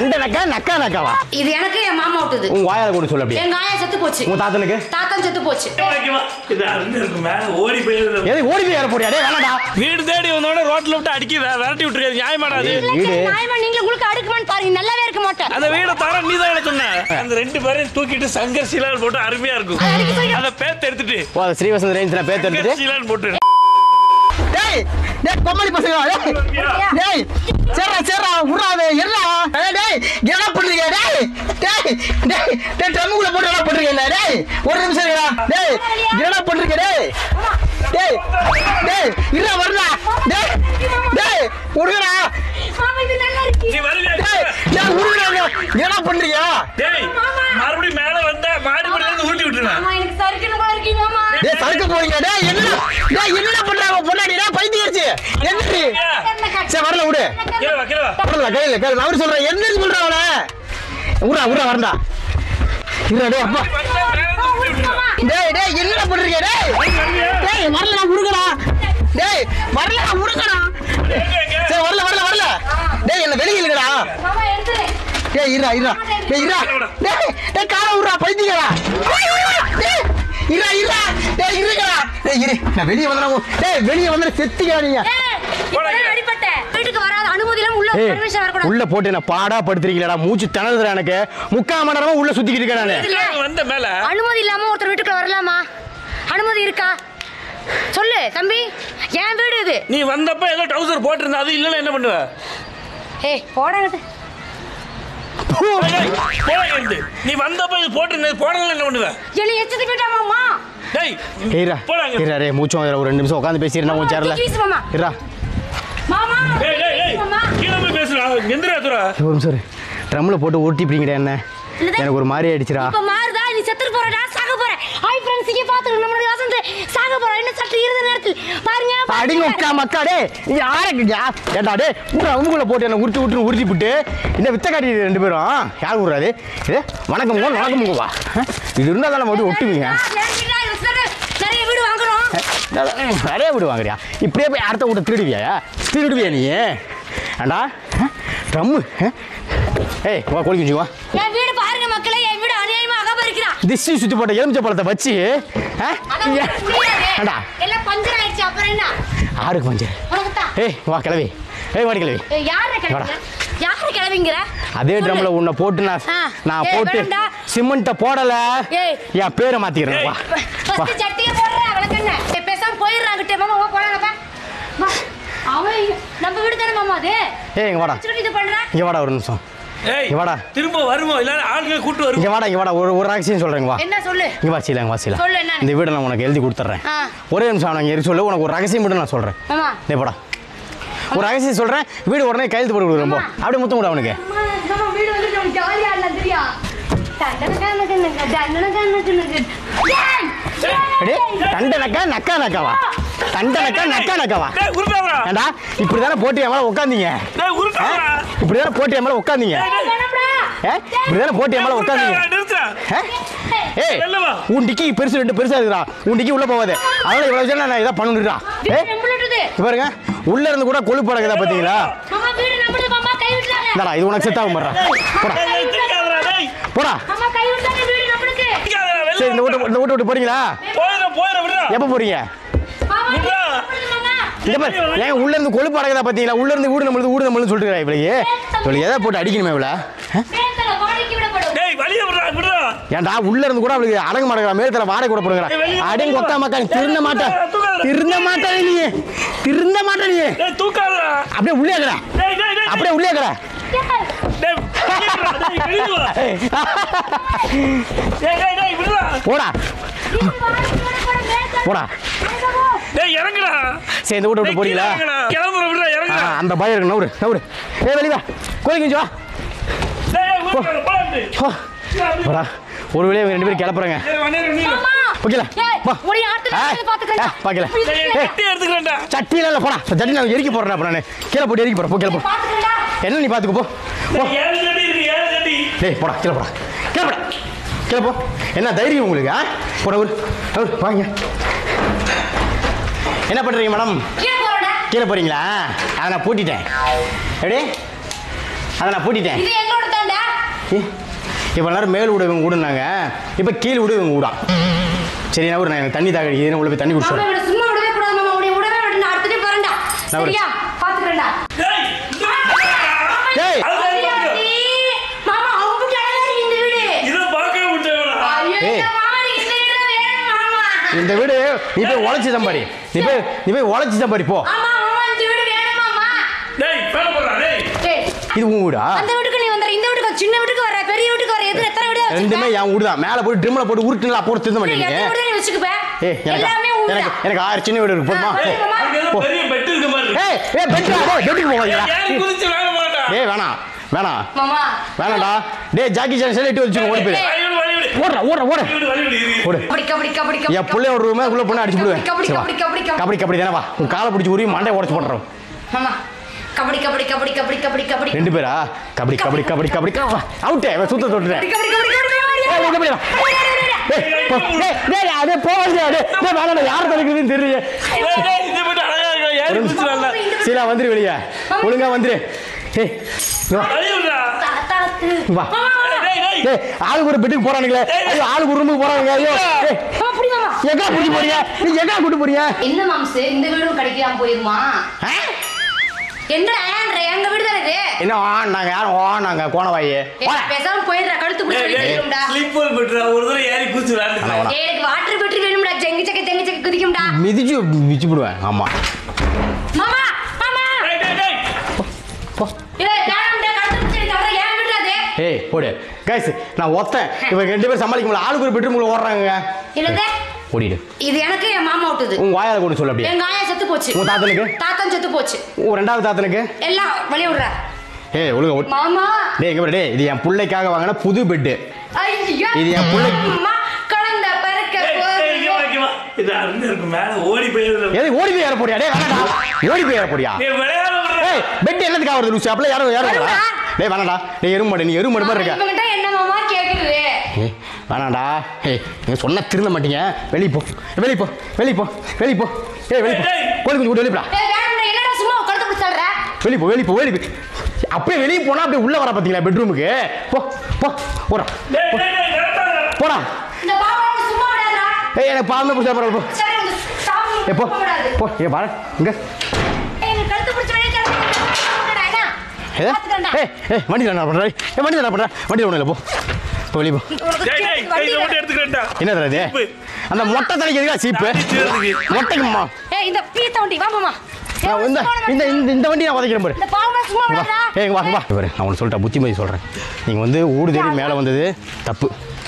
தண்டை நக்கா நக்கா நக்காவா இது எனக்கு என் மாமா விட்டுது உங்க வாயால கூட சொல்லு அப்படியே எங்க ஆயா செத்து போச்சு உங்க தாத்தனுக்கு தாத்தன் செத்து போச்சு ஓகேவா இது அருந்து இருக்கு மேல ஓடி போயிருது எது ஓடி போய் ஏற போறியா டேய் வேணாடா வீடு தேடி வந்தோட ரோட்ல விட்டு அடிக்கி வே- விரட்டி விட்டுருக்காது நியாயமாடா அது வீடு நியாயமா நீங்க உங்களுக்கு அடுக்குமான்னு பாருங்க நல்லாவே இருக்க மாட்டேன் அந்த வீட தர நீ தான் எனக்கு சொன்ன அந்த ரெண்டு பேரையும் தூக்கிட்டு சங்கர் சீலால் போட்டு அருமையா இருக்கும் அது அடிக்க போய் அதை பேத்து எடுத்துட்டு ஓ அது ஸ்ரீவசந்த் ரேஞ்ச் நான் பேத்து சங்கர் எடுத்துட்டு சீலால் போட்டு டேய் டேய் கொம்மலி பசங்க டேய் டேய் சேர்றா சேர்றா உர்றாவே எர்றா ஏய் டேய் என்ன பண்றீங்க டேய் டேய் டேய் டேய் ட்ரம்முக்குள்ள போட்டு என்ன பண்றீங்க என்ன டேய் ஒரு நிமிஷம் இருடா டேய் என்ன பண்றீங்க டேய் டேய் டேய் இருடா வரடா டேய் டேய் உடுங்கடா மாமா இது நல்லா இருக்கு நீ வருவியா டேய் டேய் உடுங்கடா என்ன பண்றீங்க டேய் மறுபடியும் மேல வந்த மாடி படி வந்து உருட்டி விட்டுருவேன் மாமா எனக்கு சறுக்குன்னு போல இருக்கு மாமா டேய் சறுக்க போறீங்க டேய் என்ன டேய் என்ன பண்றாங்க பொண்டாடி டேய் பைத்தியர்ச்சி என்னடி சரி வரல விடு கீழே வா கீழே வா வரல கையில கையில நான் அவரு சொல்றேன் என்ன சொல்றேன் அவன உரா உரா வரண்டா இருடா டேய் அப்பா டேய் டேய் என்ன பண்றீங்க டேய் டேய் வரல நான் உருகடா டேய் வரல நான் உருகடா சரி வரல வரல வரல டேய் என்ன வெளிய இல்லடா மாமா எடுத்துரு டேய் இருடா இருடா டேய் இருடா டேய் டேய் கால உருடா பைத்தியங்களா டேய் இருடா இருடா டேய் இருடா டேய் இரு நான் வெளிய வந்தறேன் டேய் வெளிய வந்தற செத்தியா நீங்க ஏய், இப்பதான் அடிபட்டேன் வீட்டுக்கு வராத அனுமதி இல்லாம உள்ள ஏய் பர்மிஷன் வரக்கூடாது உள்ள போட்டு என்ன பாடா படுத்துறீங்களா மூச்சு திணறுதுடா எனக்கு முக்கால் மணி நேரமா உள்ள சுத்திக்கிட்டு இருக்கேன் நானு இல்ல. வந்த மேல அனுமதி இல்லாம ஒருத்தர் வீட்டுக்குள்ள வரலாமா அனுமதி இருக்கா சொல்லு தம்பி என் வீடு இது நீ வந்தப்ப ஏதோ டவுசர் போட்டிருந்த அது இல்லைன்னா என்ன பண்ணுவ ஏய் போடாங்க டேய், டேய், போடா இங்கிருந்து. நீ வந்தப்ப இது போட்டிருந்த போடல என்ன பண்ணுவ என்னை எச்சத்து போயிட்டாமாம்மா டேய் ஏய்ரா போடா இங்கிருந்து. ஏய்ரா டேய் மூச்சு வாங்குற ஒரு ரெண்டு நிமிஷம் உட்காந்து பேசிடுறேன் உன் சேர்ல ப்ளீஸ் மாமா இருடா மாமா டேய் டேய் டேய் மாமா கீழே போய் பேசுடா எந்திரா துரா ஒரு நிமிஷம் இரு. ட்ரம்ல போட்டு ஓட்டிப்பீங்கடா என்ன என்னது? எனக்கு ஒரு மாதிரி ஆயிடுச்சுடா இப்ப மாறுதா நீ செத்துட்டு போறடா சாக போற ஹாய் ஃப்ரெண்ட்ஸ் இங்க பாத்துங்க நம்மளுடைய வசந்த் சாக போற என்ன சற்று இருந்த நேரத்தில் பாருங்க அடிங்க உக்கா மக்கா டே யாருக்கு யா ஏண்டா டே உங்களுக்குள்ள போட்டு என்ன உருட்டி உருட்டு உருட்டி விட்டு இந்த வித்த காட்டி ரெண்டு பேரும் யார் விடுறாரு இது வணக்கம் உங்க வணக்கம் உங்க வா இது இருந்தா தானே மட்டும் ஒட்டுவீங்க ஏன்டா, இது சரி, நிறைய வீடு வாங்குறோம் நிறைய வீடு வாங்குறியா இப்படியே போய் அடுத்த வீட்டை திருடுவியா திருடுவியா நீ ஏண்டா ட்ரம்மு ஏய் வா கோழி குஞ்சு வா என் வீடு பாருங்க மக்களே என் வீடு அநியாயமா அகபரிக்கிறான் திஷ்டி சுத்தி போட்ட எலுமிச்சை பழத்தை வச்சு ஆ? அதான் ஏ- முடியாது. ஏண்டா எல்லாம் பஞ்சர் ஆயிடுச்சு அப்புறம் என்ன ஆறுக்கு பஞ்சர் உனக்குத்தான் ஏய் வா கிளவி ஏய் வாடி கிளவி ஏய், யாரை கிளவிங்க யாரை கிளவிங்கிற அதே சொல்லு. ட்ரம்ல உன்னை போட்டு நான் ஆ. நான் ஏய், போட்டு வேண்டாம்டா. சிமெண்ட்டை போடல ஏய். என் பேரை மாத்திக்கிறேன் வா வா ஃபர்ஸ்ட் சட்டியை போடுறா விளக்கண்ண ஏய், பேசாம போயிடுறாங்கிட்டே மாமா ஓ போறாங்கப்பா வா. அவன் இங்க- நம்ம வீடு தானே மாமா அது ஏய் இங்க வாடா வச்சுட்டு இது பண்ற இங்க வாடா ஒரு நிமிஷம் ஏய் இங்க வாடா. திரும்ப வருவோம் இல்ல ஆளுங்க கூட்டு வருவோம் இங்க வாடா இங்க வாடா ஒரு ஒரு ரகசியம் சொல்றேங்க வா என்ன சொல்லு இங்க வா சீலா இங்க வா சீலா சொல்லு என்னன்னு. இந்த வீடை நான் உனக்கு எழுதி கொடுத்துட்றேன் ஆ. ஒரே நிமிஷம் நான் இங்க சொல்லு உனக்கு ஒரு ரகசியம் மட்டும் நான் சொல்றேன் மாமா டேய் போடா ஒரு ரகசியம் சொல்றேன் வீடு உடனே கையெழுத்து போட்டு கொடுக்குறேன் போ அப்படியே முத்தம் கூட அவனுக்கு அம்மா, நம்ம வீடு வந்து நம்ம ஜாலியா இல்ல தெரியா தண்டனக்கானக்கு தண்டனக்கானக்கு ஏய் அடே தண்டை நக்கா நக்கா நக்காவா தண்டை நக்கா நக்கா நக்காவா டேய் உருட்டாதடா ஏண்டா இப்படி தானே போட்டு என் மேல உட்காந்தீங்க டேய் உருட்டாதடா இப்படி தானே போட்டு என் மேல உட்காந்தீங்க வேணாம்டா ஏ இப்படி தானே போட்டு என் மேல உட்காந்தீங்க நிறுத்துறா ஏ? ஏய் வெளில வா. உன் டிக்கி பெருசு ரெண்டு பெருசா இருக்குடா உன் டிக்கி உள்ள போகாது அதனால இவ்வளவு விஷயம் நான் இதை பண்ணணுடா ஏ வீடு நம்மளுது இங்க பாருங்க உள்ள இருந்து கூட கொழுப்பு அடக்குதா பாத்தீங்களா மாமா வீடு நம்மளுது மாமா கை விட்டுறாங்க இந்தாடா இது உனக்கு செட் ஆகும் போடா போடா டேய், டேய், திக்காதடா, டேய். போடா மாமா கை விட்டுறாங்க வீடு நம்மளுக்கு திக்காதடா, வெளில சரி இந்த வீட்டு இந்த வீட்டு விட்டு போறீங்களா போயிடுறா, போயிடுறா, விடுடா. எப்போ போறீங்க மாமா வீடு விட்றா. நம்மளுது மாமா இங்க பாரு ஏன் உள்ள இருந்து கொழுப்பு அடக்குதா பாத்தீங்களா உள்ள இருந்து வீடு நம்மளுது வீடு நம்மளுது சொல்லிட்டு இருக்கா இவளுக்கு இவளுக்கு எதை போட்டு அடிக்கணுமே இவள பேசல வாடகைக்கு விடப்படும் டேய், வெளிய விடுறா, விடுறா. ஏன்டா உள்ள இருந்து கூட அவளுக்கு அடங்க மாட்டேங்கிறா மேலத்துல வாடகை கூட போடுங்கிறா அடங்க கொக்கா மக்கா நீ திருந்த மாட்ட திருந்த மாட்டா நீ திருந்த மாட்ட நீ டேய், தூக்காதடா. அப்படியே உள்ளே இருக்கடா டேய், டேய், டேய், அப்படியே உள்ளே இருக்கடா டேய், வெளிய விடுறா, டேய், வெளிய வா. டேய், டேய், டேய், விடுறா. போடா போடா டேய், இறங்குடா. சரி இந்த வீட்டை விட்டு டேய், போறீங்களா கீழே இறங்குடா. கிளம்புறோம், விடுறா, ஆ, இறங்குடா. அந்த பயம் இருக்கு நவுரு நவுரு ஏ வெளிய வா கோயில் கொஞ்சம் வா டேய், டேய், விடுறா, போடாது. போ. போடா ஒரு வேளையை இவங்க ரெண்டு பேரும் கிளப்புறாங்க டேய், வண்டியில நீ. ஓகேல வா உடைய ஆத்துல ஏய், இருந்து பாத்துக்கடா. ஏய், பாக்கல. டேய், ஏய். கட்டி எடுத்துக்கிறேன்டா. சட்டியில இல்ல போடா சட்டி நான் எரிக்க போறேன் அப்புறம் நான் கீழே போட்டு எரிக்க போறேன் போ கீழே போ பாத்துக்கடா. என்ன நீ பாத்துக்க போ போ டேய், ஏழு கட்டி இருக்கு, ஏழு கட்டி. டேய் போடா கீழே போடா கீழே போடா கீழே போ என்ன தைரியம் உங்களுக்கு ஆ போடா ஒரு ஒரு வாங்க என்ன பண்றீங்க மேடம் கீழே போறடா. கீழே போறீங்களா அதை நான் பூட்டிட்டேன் எப்படி அதை நான் பூட்டிட்டேன் இது எங்களோட இப்போ எல்லாரும் மேல் விட இவங்க விடுனாங்க இப்போ கீழ் விட இவங்க விடா சரி நான் ஒரு நான் எனக்கு தண்ணி தாக அடிக்குது உள்ள போய் தண்ணி மாமா குடிச்சு இவனை சும்மா விடவே கூடாது மாமா உடைய விடவே மாட்டேன் நான் அடுத்ததே போறேன்டா நான் விடு. சரியா பாத்துக்கிறேன்டா டேய், இந்த டேய் அது ஐயாடி, மாமா அவங்க அழகாடி இந்த வீடு இதை பார்க்கவே முடியல ஐயோ ஏய். மாமா இந்த வீடு தான் வேணும் மாமா இந்த வீடு நீ போய் உழைச்சி சம்பாரி நீ போய் நீ போய் உழைச்சி சம்பாரி போ ஆமா மாமா இந்த வீடு வேணும் மாமா டேய் வேலை போடுறா டேய் ஏய், இது உன் வீடா அந்த வீட்டுக்கு நீ வந்துற இந்த வீட்டுக்கு வா, சின்ன வீட்டுக்கு வர பெரிய வீட்டுக்கு வர எது எத்தனை வீடு ரெண்டுமே என் வீடு தான் மேலே போட்டு ட்ரிம்மில் போட்டு உருட்டுல அப்போ திருந்த எத்தனை மாட்டேங்க வீடு நீ வச்சுக்கப்ப ஏய் எனக்கு எல்லாமே ஊரு எனக்கு எனக்கு ஆயிரம் சின்ன வீடு இருக்கு போதுமா ஆ, போ. மாமா. அதுக்கு ஏதோ பெரிய பெட் இருக்க மாதிரி இருக்கு. ஏய் ஏய் பெட்டு டேய் பெட்டுக்கு போவாதீங்களா ஏறி குதிச்சு வேலை போடா ஏய் வேணாம் வேணாம் மாமா வேணாம்டா டேய் ஜாக்கி சான் செல்லி எட்டு வச்சு ஓடி போயிரு வழி விடு, வழி விடு. ஓடுறா ஓடுறா ஓடு வழி விடு, வழி விடு, இரு, இரு. ஓடு கபடி கபடி கபடி கபடி என் பிள்ளை ஒரு ரூமே உள்ள பொண்ணு அடிச்சு விடுவேன் கபடி சரி, வா. கபடி கபடி கபடி கபடி கபடி தானே வா உன் காலை பிடிச்சி உருவி மண்டை உடச்சு போடுறோம் மாமா கபடி கபடி கபடி கபடி கபடி கபடி ரெண்டு பேரா கபடி கபடி கபடி கபடி அவுட்டே சுத்த தொட்டுறேன் கபடி கபடி கபடி கபடி ஏய், இங்க போய் வா. ஏய், போ. ஏய், டேய், அப்படியே போவாதீங்க, டேய். டேய், வேணாம்டா, யார் தடுக்குதுன்னு தெரியலையே. டேய், டேய், இந்த பெட் அழகா இருக்கு. ஏறி குதிச்சு வரல. சீலா, வந்துரு வெளியே. ஒழுங்கா வந்துரு. ஏய், இங்க வா, வழி விடுடா. தாத்தாக்கு இங்க வா. டேய், டேய், டேய். டேய், ஆளுக்கு ஒரு பெட்டுக்கு போறானுங்களே ஐயோ ஆளுக்கு ஒரு ரூமுக்கு போறானுங்க ஐயோ ஏய், மாமா புடி மாமா எங்கடா கூட்டி போறீங்க நீ எங்கடா கூட்டி போறீங்க என்ன மாம்ஸ் இந்த வீடும் கிடைக்காம போயிருமா ஆ? என்ன ஏன்ற எங்க வீடு தானே இது என்ன ஆ நாங்க யாரும் ஓ நாங்க கோணவாயி ஏய், பேசாம போயிடுறா கழுத்து டேய், பிடிச்சி டேய், வேணும்டா sleeper bedடா. ஒரு தடவை ஏறி குதிச்சு விளையாண்டுட்டு. வேணாம். ஏய், எனக்கு வாட்டர் பெட்ரி வேணும்டா ஜெங்கி சக்க ஜெங்கி சக்க குதிக்கும்டா மிதிச்சு மிதிச்சு விடுவேன் ஆமா மாமா மாமா டேய், டேய், டேய். போ இல்ல வேணும்டா கழுத்து பிடிச்சி தவிர ஏன் வீடு அது ஏய் போடு கைஸ் நான் ஒத்தேன் இவங்க ரெண்டு பேரும் சமாளிக்க முடியல ஆளுக்கு ஒரு பெட்ரூம்ல ஓடுறாங்க என்னது ஓடிடு இது எனக்கு என் மாமா விட்டுது உங்க வாயால கொண்டு சொல்லு அப்படியே எங்க ஆயா செத்து போச்சு உங்க தாத்தனுக்கு தாத்தன் செத்து போச்சு உன் ரெண்டாவது தாத்தனுக்கு எல்லாம் வெளிய விடுற ஏய் ஒழுங்கா ஓட்டு மாமா டேய் எங்க பாரு, டேய் இது என் பிள்ளைக்காக வாங்கின புது பெட்டு ஐயோ இது என் பிள்ளைக்கு- அம்மா குழந்தை பிறக்க டேய், டேய், இங்க வா, போகுது இங்க வா. இது அருமையா இருக்கு. மேல ஓடி போயிருது. எது ஓடி போய் ஏற போறியா டேய் வேணாடா ஓடி போய் ஏற போறியா நீ விளையாட விடுற. ஏய் பெட் என்னதுக்கு ஆகுறது லூசு அப்பல யாரும் யாரும் வருடா. டேய் வேணாடா டேய் எருமை மாடு நீ எருமை மாடு மாதிரி இருக்க இவங்கிட்ட என்ன மாமா கேக்குறது ஏய் வேணாடா ஏய் நீங்க சொன்னா திருந்த மாட்டீங்க வெளிய போ வெளிய போ வெளிய போ வெளிய போ ஏய் வெளிய போ டேய். கோழி குஞ்சு கூட வெளிய போடா ஏய் வேணும்டா என்னடா சும்மா கழுத்து பிடிச்சி தள்ளுற வெளிய போ வெளிய போ வெளிய போ அப்படியே வெளிய போனா அப்படியே உள்ள வர பாத்தீங்களா பெட்ரூமுக்கு போ போ போடா டேய், டேய், டேய், நிறுத்தாத. போடா இந்த பாபா வந்து சும்மா விடாதடா ஏய் எனக்கு பாருங்க புடிச்சா பரவாயில்ல போ சரி இந்த சாமி ஏய் போ சும்மா விடாது போ ஏய் பாரு இங்க ஏய் எனக்கு கழுத்து பிடிச்சி வெளிய தள்ளுறடா என்ன ஏதா பாத்துக்கறேன்டா ஏய் ஏய் வண்டி என்ன பண்ற ஏய் வண்டி என்ன பண்ற வண்டி ஒண்ணு இல்ல போ போ வெளிய போ உனக்கு டேய், டேய், வண்டி இதை இல்ல. மட்டும் எடுத்துக்கிறேன்டா. என்ன தரது சீப்பு. அந்த மொட்டை தலைக்கு எதுக்கா சீப்பு தாடி சீவுறதுக்கு. மொட்டைக்குமா ஏய் இந்த பீத்த வண்டி வா மாமா ஏய், நான் இந்த சும்மா விடாத. இந்த இந்த இந்த வண்டி நான் உதைக்கிறேன் பாரு இந்த பாவமா சும்மா இங்க வா விடாதடா ஏய் இங்க வா இங்க வா இவரு நான் உனக்கு சொல்லிட்டேன் புத்திமதி சொல்கிறேன் நீங்கள் வந்து ஊடு தேடி மேலே வந்தது தப்பு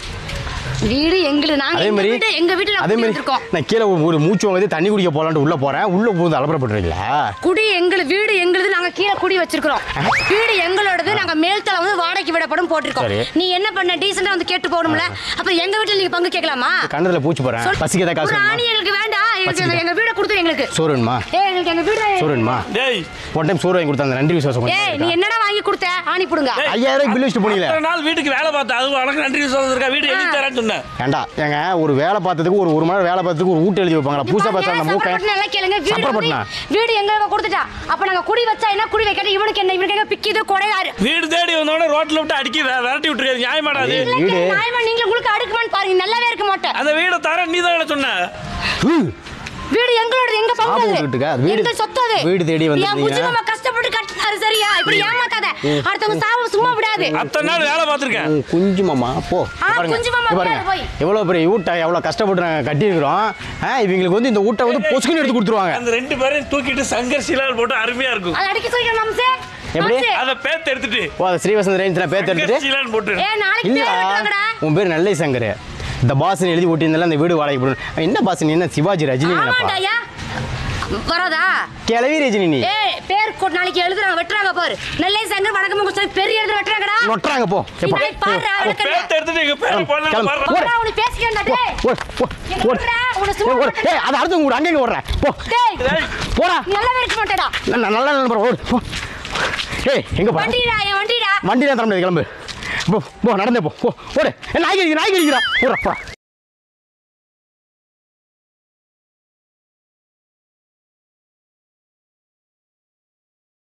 வீடு எங்களுக்கு நாங்க அதே எங்க மாதிரி வீடு எங்க வீட்டுல அதே மாதிரி இருக்கோம் நான் கீழே ஒரு- ஒரு மூச்சு வாங்குது தண்ணி குடிக்க போகலான்ட்டு உள்ளே போகிறேன் உள்ளே போகுது அலப்பறப்படுறீங்களா குடி எங்களு வீடு எங்களுது நாங்க கீழே குடி வச்சிருக்கிறோம் வீடு எங்களோடது நாங்க மேல்தளம் வந்து வாடகைக்கு விடப்படும் போட்டிருக்கோம் சரி. நீ என்ன பண்ண டீசெண்டா வந்து கேட்டு போகணும்ல அப்ப எங்க வீட்டுல நீங்க பங்கு கேட்கலாமா கண்ணத்தில் பூச்சி போகிறேன் சொல். பசிக்கு தான் காசு ஒரு வேணுமா? ஆணி எங்களுக்கு வேண்டாம் எங்களுக்கு பசிக்குதா? எங்க வீட கொடுத்து எங்களுக்கு சோறு வேணுமா ஏய் எங்களுக்கு எங்க வீடு சோறு வேணுமா டேய், ஒரு டைம் சோறு வாங்கி கொடுத்தா அந்த நன்றி விசுவாசம் கொஞ்சம் ஏய் நீ இருக்கா? என்னடா வாங்கி கொடுத்த ஆணி புடுங்க டேய். ஐயாயிரம் ரூபாய்க்கு பில் வச்சுட்டு போனீங்களே இத்தனை நாள் வீட்டுக்கு வேலை பார்த்தா அது உனக்கு நன்றி விசுவாசம் இருக்கா வீடு எழுதி தரேன்னு சொன்னேன் ஏண்டா ஏங்க ஒரு வேலை பார்த்ததுக்கு ஒரு ஒரு மணி நேரம் வேலை பார்த்ததுக்கு ஒரு ஊட்ட எழுதி வைப்பாங்களா பூசா பார்த்தா அந்த மூக்கை சப்பரப்பட்டு நல்லா கேளுங்க வீடு வந்து சப்பரப்பட்டனா வீடு எங்களுக்கு கொடுத்துட்டா அப்ப நாங்க குடி வச்சா என்ன குடி வைக்காத இவனுக்கு என்ன இவனுக்கு எங்க பிக்கிது கொடையாரு வீடு தேடி வந்தோடனே ரோட்ல விட்டு அடிக்கி வே- விரட்டி விட்டுருக்காது நியாயமாடா அது ஏய். வீடு. நியாயமா நீங்க உங்களுக்கு அடுக்குமான்னு பாருங்க நல்லாவே இருக்க மாட்டேன் அந்த வீடை தர நீ தான் சொன்ன ஹம். வீடு எங்களோடது எங்க பங்கு சாபம் அது. விட்டுட்டுக்கா? அது வீடு- எங்க சொத்து அது வீடு தேடி என் வந்திருந்தீங்க. புஜி மாமா கஷ்டப்பட்டு கட்டினாரு சரியா இப்படி ஏமாத்தாத அடுத்தவங்க சாபம் சும்மா விடாது அத்தனை நாள் வேலை பார்த்துருக்கேன் உம், குஞ்சு மாமா போ ஆ, இங்க பாருங்க குஞ்சு மாமா இங்க பாருங்க விளையாடு போய். எவ்வளோ பெரிய ஊட்டை எவ்வளோ கஷ்டப்பட்டு நாங்கள் கட்டியிருக்கிறோம் ஆ இவங்களுக்கு வந்து இந்த ஊட்டை வந்து பொசுக்குன்னு எடுத்து கொடுத்துருவாங்க அந்த ரெண்டு பேரையும் தூக்கிட்டு சங்கர் சீலால் போட்டு அருமையா இருக்கும் அது அடிக்க சொல்லிக்கிறேன் மாம்சே எப்படி? மாம்சே. அதை பேத்து எடுத்துட்டு ஓ அது ஸ்ரீவசந்த் ரேஞ்சில் பேர் சங்கர் எடுத்துட்டு சீலான் போட்டு ஏ நாளைக்கு இல்லடா பேர் வைக்கலாங்கடா உன் பேர் நல்லை சங்கர் இந்த பாஸ் எழுதி ஓட்டியிருந்தால அந்த வீடு வாடகை போடணும் என்ன பாஸ் நீ என்ன சிவாஜி ரஜினி நினைப்பா ஆமாண்டாயா வராதா கிளவி ரஜினி நீ ஏய் பேர் கொட் நாளைக்கு எழுதுறாங்க வெட்டுறாங்க பாரு நெல்லை சங்கர் வடக்கு சொல்லி பெரிய எழுதுற வெட்டுறாங்கடா நொட்டுறாங்க போ நீ எப்போ நாளைக்கு பாருடா விளக்கண்ணே. பேத்து எடுத்துட்டு எங்க பேரை போடலாம் கிளம்பு. பாரு ஓடு. அப்பா, உனக்கு பேசிக்கிறேன்டா, டேய். ஓடு, போ, எங்க ஓடு. விடுடா, உன்னை சும்மா ஏய், ஓடு. விடமாட்டேன். ஏய், அது அடுத்து உங்க அங்கே ஓடுறேன் போ டேய், டேய், போடா நீ நல்லாவே இருக்க மாட்டேடா. நான் நான் நல்லா நம்பர் ஓடு போ ஏய் எங்க போற வண்டிடா, என் வண்டிடா. வண்டி தான் தர முடியாது கிளம்பு போ போ நடந்தே போ போ ஓடு ஏய், நாய்க்கு அடிக்கிறா நாய்க்கு அடிக்கிறா ஓடுறா போடா